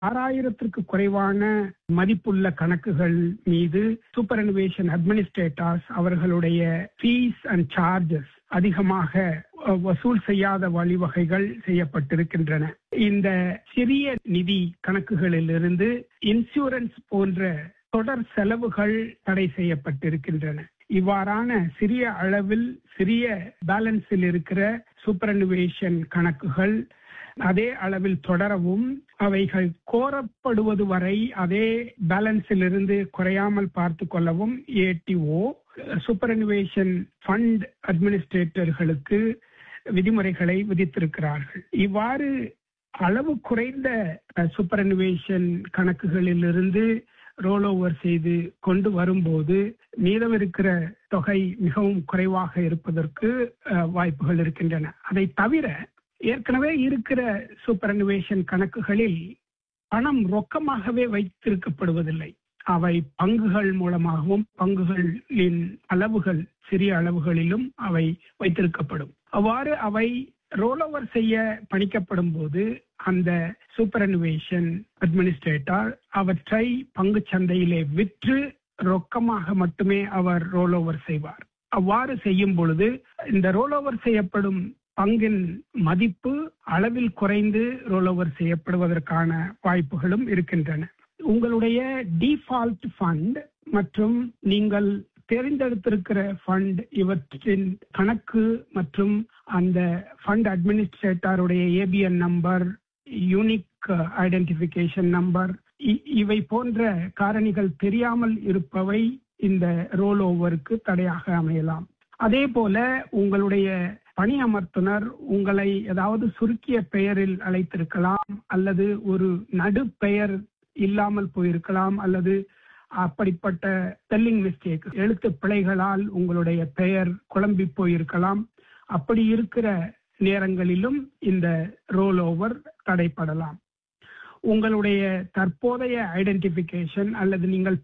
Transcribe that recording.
ஆறாயிரத்திற்கு குறைவான மதிப்புள்ள கணக்குகள் மீது சூப்பர் அனுவேஷன் அட்மினிஸ்ட்ரேட்டர்ஸ் அவர்களுடைய ஃபீஸ் அண்ட் சார்ஜஸ் அதிகமாக அஹ், வசூல் செய்யாத வழிவகைகள் செய்யப்பட்டிருக்கின்றன இந்த சிறிய நிதி கணக்குகளிலிருந்து இன்சூரன்ஸ் போன்ற தொடர் செலவுகள் தடை செய்யப்பட்டிருக்கின்றன இவ்வாறான சிறிய அளவில் சிறிய பேலன்ஸில் இருக்கிற சூப்பரனுவேஷன் கணக்குகள் அதே அளவில் தொடரவும் அவைகள் கோரப்படுவது வரை அதே பேலன்ஸில் இருந்து குறையாமல் பார்த்து கொள்ளவும் ஏடிஓ சூப்பரனுவேஷன் ஃபண்ட் அட்மினிஸ்ட்ரேட்டர்களுக்கு விதிமுறைகளை விதித்திருக்கிறார்கள் இவ்வாறு அளவு குறைந்த சூப்பரனுவேஷன் கணக்குகளிலிருந்து ரோல் ஓவர் செய்து கொண்டு வரும்போது மீதம் இருக்கிற தொகை மிகவும் குறைவாக இருப்பதற்கு அஹ், வாய்ப்புகள் இருக்கின்றன அதை தவிர ஏற்கனவே இருக்கிற சூப்பரனுவேஷன் கணக்குகளில் பணம் ரொக்கமாகவே வைத்திருக்கப்படுவதில்லை அவை பங்குகள் மூலமாகவும் பங்குகளின் அளவுகள் சிறிய அளவுகளிலும் அவை வைத்திருக்கப்படும் அவ்வாறு அவை ரோல் ஓவர் செய்ய பணிக்கப்படும் போது அந்த சூப்பரனுவேஷன் அட்மினிஸ்ட்ரேட்டர் அவற்றை பங்கு சந்தையிலே விற்று ரொக்கமாக மட்டுமே அவர் ரோல் ஓவர் செய்வார் அவ்வாறு செய்யும் பொழுது இந்த ரோல் ஓவர் செய்யப்படும் பங்கின் மதிப்பு அளவில் குறைந்து ரோல் ஓவர் செய்யப்படுவதற்கான வாய்ப்புகளும் இருக்கின்றன உங்களுடைய டிஃபால்ட் ஃபண்ட் மற்றும் நீங்கள் தேர்ந்தெடுத்திருக்கிற ஃபண்ட் இவற்றின் கணக்கு மற்றும் அந்த ஃபண்ட் அட்மினிஸ்ட்ரேட்டருடைய ABN number unique identification number இவை போன்ற காரணிகள் தெரியாமல் இருப்பவை இந்த ரோல் ஓவருக்கு தடையாக அமையலாம் அதே போல உங்களுடைய பணி அமர்த்துனர் உங்களை ஏதாவது சுருக்கிய பெயரில் அழைத்திருக்கலாம் அல்லது ஒரு நடு பெயர் இல்லாமல் போயிருக்கலாம் அல்லது அப்படிப்பட்ட ஸ்பெல்லிங் மிஸ்டேக் எழுத்து பிழைகளால் உங்களுடைய பெயர் குழம்பி போயிருக்கலாம் அப்படி இருக்கிற நேரங்களிலும் இந்த ரோல் ஓவர் தடைப்படலாம் உங்களுடைய தற்போதைய ஐடென்டிபிகேஷன் அல்லது நீங்கள்